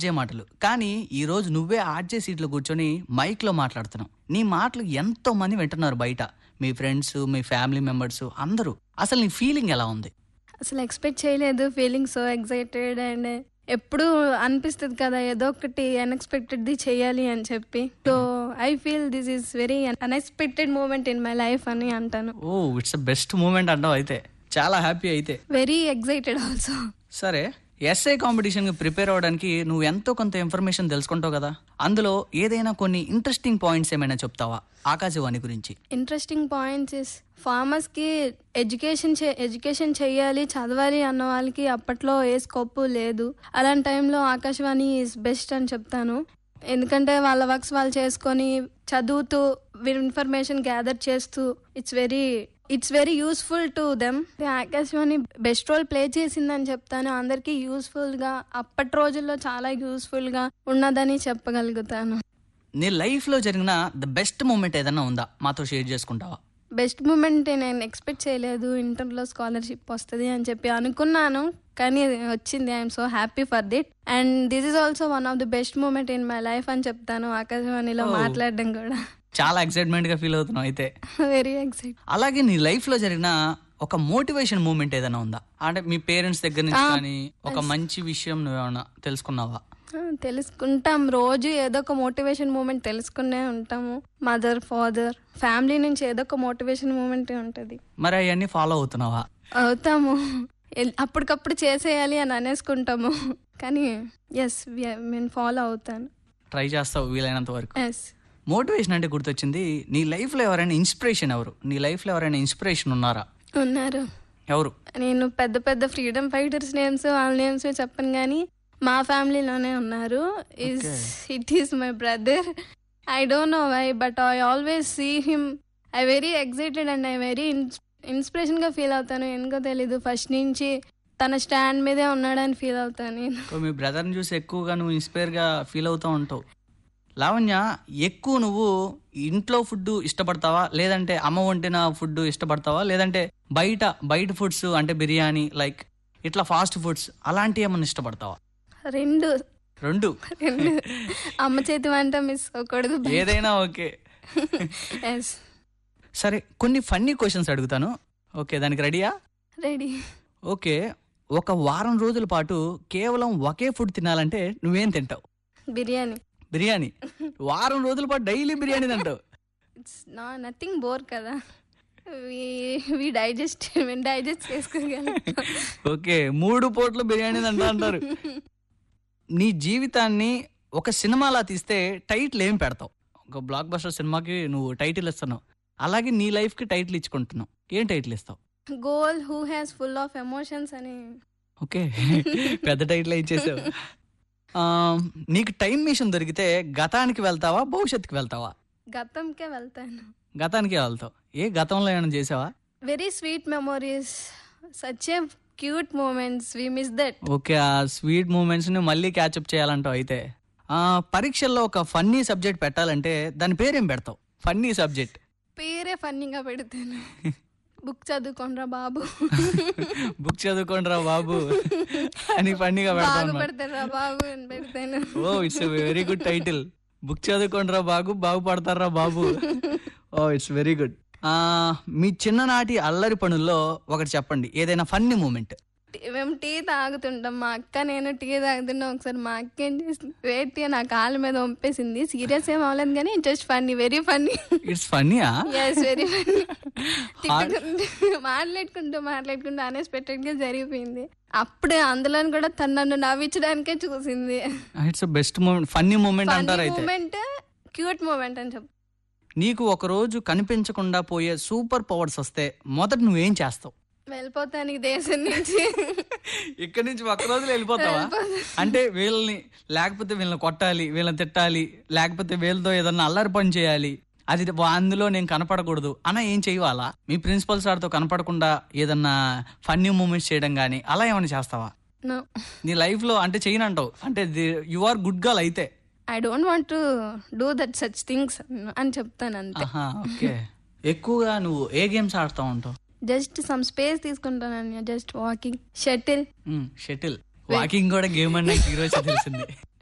RJ మాటలు కానీ ఈ రోజు నువ్వే ఆర్జే సీట్లో కూర్చొని మైక్లో మాట్లాడుతున్నావు నీ మాటలు ఎంతో మంది వింటున్నారు బయట మీ ఫ్రెండ్స్ మీ ఫ్యామిలీ మెంబర్స్ అందరూ అసలు నీ ఫీలింగ్ ఎలా ఉంది అసలు ఎక్స్పెక్ట్ చేయలేదు ఫీలింగ్ సో ఎక్సైటెడ్ అండ్ ఎప్పుడు అనిపిస్తుంది కదా ఏదో ఒకటి అన్ఎక్స్పెక్టెడ్ది చేయాలి అని చెప్పి so I feel this is very unexpected moment in my life అని అంటాను ఓ ఇట్స్ బెస్ట్ మూమెంట్ అంటావు అయితే చాలా హ్యాపీ అయితే వెరీ ఎక్సైటెడ్ ఆల్సో సరే ఎస్ఐ కాంపిటీషన్ ప్రిపేర్ అవ్వడానికి నువ్వు ఎంతో కొంత ఇన్ఫర్మేషన్ తెలుసుకుంటావు కదా అందులో ఏదైనా కొన్ని ఇంట్రెస్టింగ్ పాయింట్స్ ఏమైనా చెప్తావా ఆకాశవాణి గురించి ఇంట్రెస్టింగ్ పాయింట్స్ ఇస్ ఫార్మర్స్ కి ఎడ్యుకేషన్ ఎడ్యుకేషన్ చేయాలి చదవాలి అన్న వాళ్ళకి అప్పట్లో ఏ స్కోప్ లేదు అలాంటి టైంలో ఆకాశవాణి ఈజ్ బెస్ట్ అని చెప్తాను ఎందుకంటే వాళ్ళ వర్క్స్ వాళ్ళు చేసుకొని చదువుతూ ఇన్ఫర్మేషన్ గ్యాదర్ చేస్తూ it's very it's very useful to them Akashvani best role play చేసిందని చెప్తాను అందరికీ యూస్ఫుల్ గా అప్పటి రోజుల్లో చాలా యూస్ఫుల్ గా ఉన్నదని చెప్పగలుగుతాను నీ లైఫ్లో జరిగిన ద బెస్ట్ మూమెంట్ ఏదైనా ఉందా మాతో షేర్ చేసుకుంటావా బెస్ట్ మూమెంట్ నేను ఎక్స్పెక్ట్ చేయలేదు ఇంటర్లో స్కాలర్షిప్ వస్తుంది అని చెప్పి అనుకున్నాను కానీ అది వచ్చింది I'm so happy for that and this is also one of the best moment in my life అని చెప్తాను ఆకాశవాణిలో Oh. మాట్లాడడం కూడా చాలా ఎక్సైట్మెంట్ గా ఫీల్ అవుతున్నావు అయితే వెరీ ఎక్సైట్ అలాగే నీ లైఫ్ లో జరిగిన ఒక మోటివేషన్ మూమెంట్ ఏదైనా ఉందా అంటే మీ పేరెంట్స్ దగ్గర నుంచి Ah, కానీ ఒక మంచి విషయం నువ్వేమన్నా తెలుసుకున్నావా తెలుసుకుంటాం రోజు ఏదో ఒక మోటివేషన్ మూమెంట్ తెలుసుకునే ఉంటాము మదర్ ఫాదర్ ఫ్యామిలీ నుంచి ఏదో ఒక మోటివేషన్ మూమెంట్ ఉంటుంది మరి అవన్నీ ఫాలో అవుతున్నావా అవుతాము ఎల్- అప్పటికప్పుడు చేసేయాలి అని అనేసుకుంటాము కానీ ఎస్ నేను ఫాలో అవుతాను ట్రై చేస్తావు వీలైనంత వరకు ఎస్ మోటివేషన్ అంటే గుర్తొచ్చింది నీ లైఫ్ లో ఎవరైనా ఇన్స్పిరేషన్ ఎవరు నీ లైఫ్ లో ఎవరైనా ఇన్స్పిరేషన్ ఉన్నారా ఉన్నారు ఎవరు నేను పెద్ద పెద్ద ఫ్రీడమ్ ఫైటర్స్ నేమ్స్ వాళ్ళ నేమ్స్ చెప్పను కానీ మా ఫ్యామిలీలోనే ఉన్నారు is it is my brother I don't know why but I always see him I very excited and I very inspiration గా ఫీల్ అవుతాను ఎందుకో తెలీదు ఫస్ట్ నుంచి తన స్టాండ్ మీదే ఉన్నాడని ఫీల్ అవుతాను నేను సో మీ బ్రదర్ని చూసి ఎక్కువగా నువ్వు ఇన్స్పైర్ గా ఫీల్ అవుతూ ఉంటావు లావణ్య ఎక్కువ నువ్వు ఇంట్లో ఫుడ్ ఇష్టపడతావా లేదంటే అమ్మ వండిన ఫుడ్ ఇష్టపడతావా లేదంటే బయట బయట ఫుడ్స్ అంటే బిర్యానీ లైక్ ఇట్లా ఫాస్ట్ ఫుడ్స్ అలాంటివి ఏమన్నా ఇష్టపడతావా రెండు రెండు రెండు అమ్మ చేతి వంట మిస్ అవ్వకూడదు ఏదైనా ఓకే ఎస్ సరే కొన్ని ఫన్నీ క్వశ్చన్స్ అడుగుతాను ఓకే దానికి రెడీయా రెడీ ఓకే ఒక వారం రోజుల పాటు కేవలం ఒకే ఫుడ్ తినాలంటే నువ్వేం తింటావు బిర్యానీ బిర్యానీ వారం రోజుల పాటు డైలీ బిర్యానీ తింటావు ఇట్స్ నా నథింగ్ బోర్ కదా వి డైజెస్ట్ మేము డైజెస్ట్ చేసుకోగలం ఓకే మూడు పూట్ల బిర్యానీ తింటా అంటారు నీ జీవితాన్ని ఒక సినిమాలా తీస్తే టైటిల్ ఏం పెడతావు ఒక బ్లాక్ బస్టర్ సినిమాకి నువ్వు టైటిల్ ఇస్తున్నావు అలాగే నీ లైఫ్ కి టైటిల్ ఇచ్చుకుంటున్నావు ఏం టైటిల్ ఇస్తావు girl who has full of emotions అని ఓకే పెద్ద టైటిల్ ఇచ్చేసావు ఆ, నీకు టైం మిషన్ దొరికితే గతానికి వెళ్తావా భవిష్యత్తుకి వెళ్తావా గతంకే వెళ్తాను గతానికే వెళ్తావు ఏ గతంలో ఏమైనా చేసావా very sweet memories such a cute moments we miss that okay ఆ స్వీట్ మూమెంట్స్ ని మళ్ళీ క్యాచప్ చేయాలంటావు అయితే ఆ పరీక్షల్లో ఒక ఫన్నీ సబ్జెక్ట్ పెట్టాలంటే దాని పేరేం పెడతావు ఫన్నీ సబ్జెక్ట్ పేరే ఫన్నీగా పెడతాను బుక్ చదువుకోండ్రా బాబు బుక్ చదువుకోండిరా బాబు అని ఫన్నీగా పెడతావు అన్నమాట. బాగుపడతారా బాబు అని పెడతాను oh it's very good title book చదువుకోండిరా బాబు బాగుపడతారా బాబు ఓ ఇట్స్ వెరీ గుడ్ మీ చిన్ననాటి అల్లరి పనుల్లో ఒకటి చెప్పండి ఏదైనా ఫన్నీ మూమెంట్ మేము టీ తాగుతుంటాం మా అక్క నేను టీ తాగుతున్నా ఒకసారి మా అక్క ఏం చేసింది వేట్ టీ నా కాళ్ళ మీద పంపేసింది సీరియస్ ఏం అవ్వలేదు కానీ just funny very funny it's ఫన్నీయా ఎస్ వెరీ ఫన్నీ తిట్టుకుంటూ మాట్లాడుకుంటూ మాట్లాడుకుంటూ అన్ఎక్స్పెక్టెడ్ గా జరిగిపోయింది అప్పుడే అందులో కూడా తను నన్ను నవ్వించడానికే చూసింది it's best moment funny moment అంటారు అయితే మూమెంట్ క్యూట్ మూమెంట్ అని చెప్పు నీకు ఒక రోజు కనిపించకుండా పోయే సూపర్ పవర్స్ వస్తే మొదట నువ్వేం చేస్తావు వెళ్ళిపోతాను ఈ దేశం నుంచి ఇక్కడి నుంచి ఒక్క రోజులో వెళ్ళిపోతావా అంటే వీళ్ళని లేకపోతే వీళ్ళని కొట్టాలి వీళ్ళని తిట్టాలి లేకపోతే వీళ్ళతో ఏదన్నా అల్లరి పని చేయాలి అది వా- అందులో నేను కనపడకూడదు అన్న ఏం చెయ్యాలా మీ ప్రిన్సిపల్ సార్తో కనపడకుండా ఏదన్నా ఫన్నీ మూమెంట్స్ చేయడం కానీ అలా ఏమైనా చేస్తావా నో నీ లైఫ్ లో అంటే చేయనంటావు అంటే యు ఆర్ గుడ్ గర్ల్ అయితే I don't want to do that such things అని చెప్తాను అంతే ఆహా ఓకే ఎక్కువగా నువ్వు ఏ గేమ్స్ ఆడుతూ ఉంటావు జస్ట్ సమ్ స్పేస్ తీసుకుంటాను just walking shuttle shuttle walking కూడా గేమ్ అన్న ఈరోజు తెలిసింది